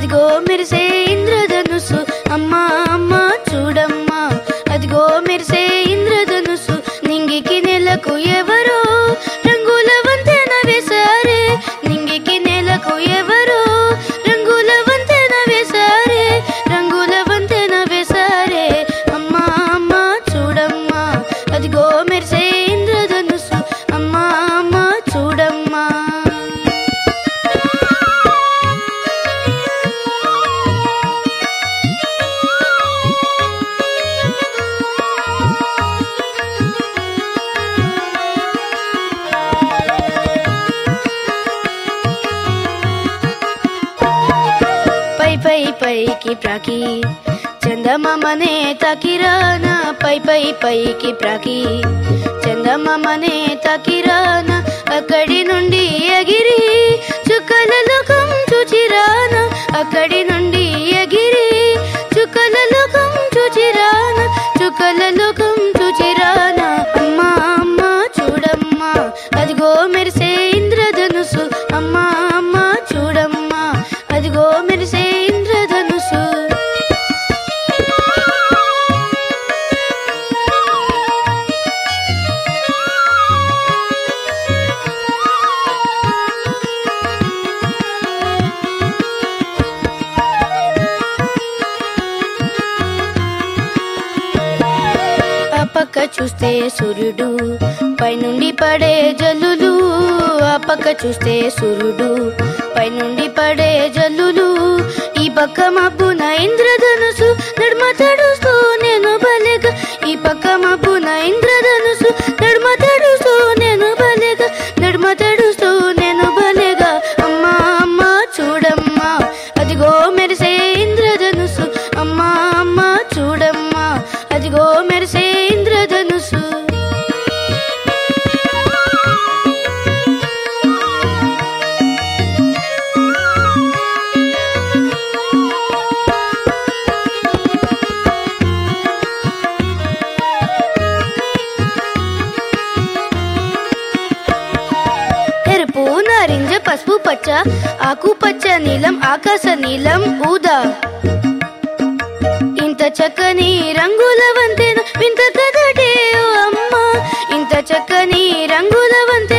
అదిగో మెరిసే ఇంద్రధనుసు అమ్మా అమ్మా చూడమ్మా అదిగో మెరిసే ఇంద్రధనుసు నింగికి నెలకు ఎవరో రంగుల వంతెన వేశారే నింగికి నెలకు ఎవరో రంగుల వంతెన వేశారే రంగుల వంతెన వేశారే అమ్మా అమ్మా చూడమ్మా అదిగో మెరిసే ఇంద్రధనుసు అమ్మా అమ్మా చూడమ్మా పై పై పైకి ప్రాకి చందమామనే తాకిరానా పై పై పైకి ప్రాకి చందమామనే తాకిరానా అక్కడి నుండి ఎగిరి చుక్కల లోకం చూచిరానా అక్కడి నుండి ఎగిరి చుక్కల లోకం చూచిరానా చుక్కల లోకం చూచిరానా అమ్మా అమ్మా చూడమ్మా అదిగో మెరిసే ఇంద్రధనుసు అమ్మా అమ్మా చూడమ్మా అదిగో మెరిసే ఇంద్రధనుసు ఆ పక్క చూస్తే సూర్యుడు పైనుండి పడే జల్లులు ఆ పక్క చూస్తే సూర్యుడు పైనుండి పడే జల్లులు ఈ పక్క మబ్బున ఇంద్రధనుసు నడుమ తడుస్తూ నేను బలేగా ఈ పక్క మబ్బున ఇంద్రధనుసు నడుమ తడుస్తూ నేను బలేగా నడుమ తడుస్తూ నేను బలేగా అమ్మా అమ్మా చూడమ్మా అదిగో మెరిసే ఇంద్రధనుసు అమ్మా అమ్మా చూడమ్మా అదిగో మెరిసే ఇంద్రధనుసు ఎరుపు నారింజ పసుపు పచ్చ ఆకు పచ్చ నీలం ఆకాశ నీలం ఊదా ఇంత చక్కని రంగుల వంతెన వింత కదటే ఓ అమ్మ ఇంత చక్కని రంగుల వంతెన